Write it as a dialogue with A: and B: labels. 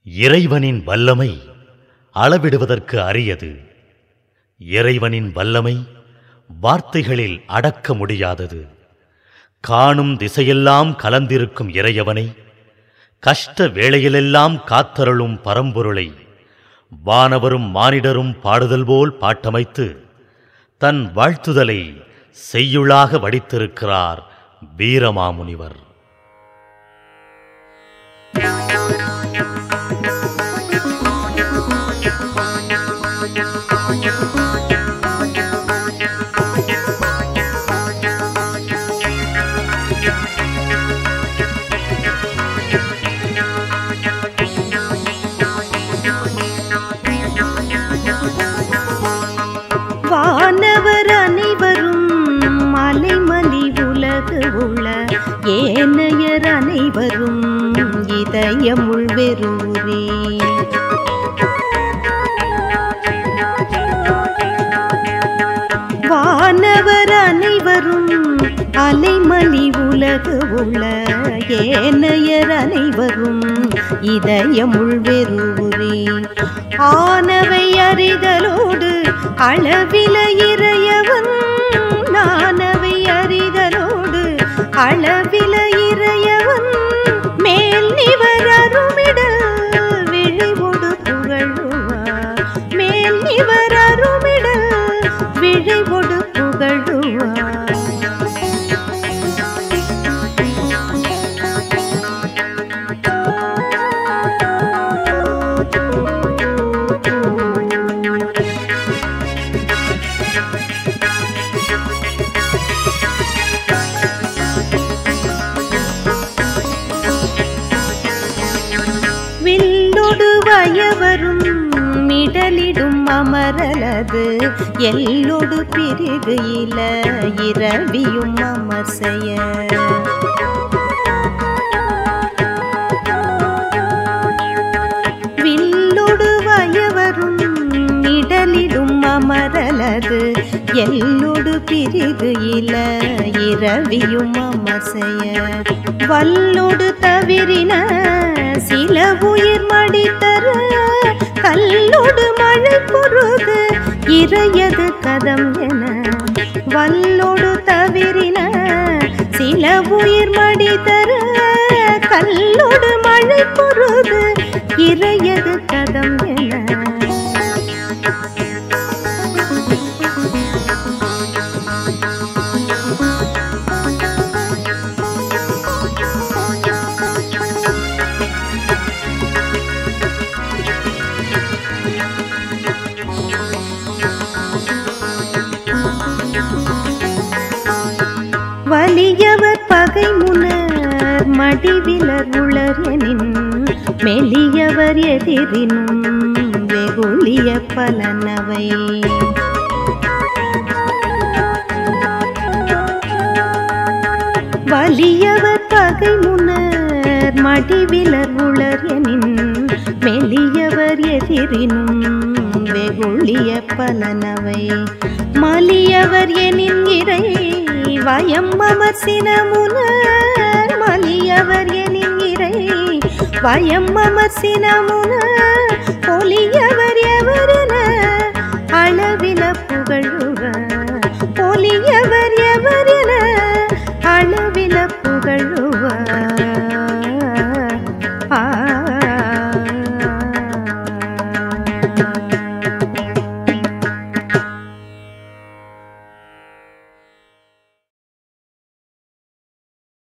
A: இறைவனின் வல்லமை அளவிடுவதற்கு அரியது இறைவனின் வல்லமை வார்த்தைகளில் அடக்க முடியாதது காணும் திசையெல்லாம் கலந்திருக்கும் இறையவனை கஷ்ட வேளையிலெல்லாம் காத்தருளும் பரம்பொருளை வானவரும் மானிடரும் பாடுதல் போல் பாட்டமைத்து தன் வாழ்த்துதலை செய்யுளாக வடித்திருக்கிறார் வீரமாமுனிவர்
B: வானவர் அனைவரும் மலைமலி உலகு உள்ள ஏனையர் அனைவரும் இதயம் உள்வெறூரே வானவர் அனைவரும் அலைமலி உலகு உள்ள ஏனையர் அனைவரும் இதயம் உள்வெறூரே ஆனவை அறிதலோடு அளவில இறையவன் நானவை அறிதலோடு அளவில இறையவன் மேல் நிவர் அருமிடல் விழிவொடு புகழுவார் மேல் நிவர் அருமிடல் விழிவொடு புகழுவார் வில்லொடு வயவரும் மிடலிடும் அமரலது எல்லொடு பிரிவு இல இரவியும் அமர்சைய வில்லொடு வயவரும் இடலிடும் அமரலது எல்லொடு பிரிவு இல இரவியும் அமசைய வல்லொடு தவிரின சில உயிர் மடித்தர கல்லொடு மழை பொருது இறையது கதம் என வல்லொடு தவிரின சில உயிர் மடித்தர கல்லொடு மழை பொருது இறையது கதம் என வலியவர் பகை முனர் மடிவிலர் உளர் எனின் மெலியவர் எதிரினும் வெகுளிய பலனவை வலியவர் பகை முனர் மடிவிலர் உளர் எனின் மெலியவர் எதிரினும் வெகுளிய பலனவை மலியவர் எனின் இறை வயம் அமர்சினமுனர் மலியவர் எனின் இறை வயம் அமர்சினமுனர் ஒலியவர் எவரென அளவில புகழுவர் ஒலியவர் எவரென அளவில புகழுவர்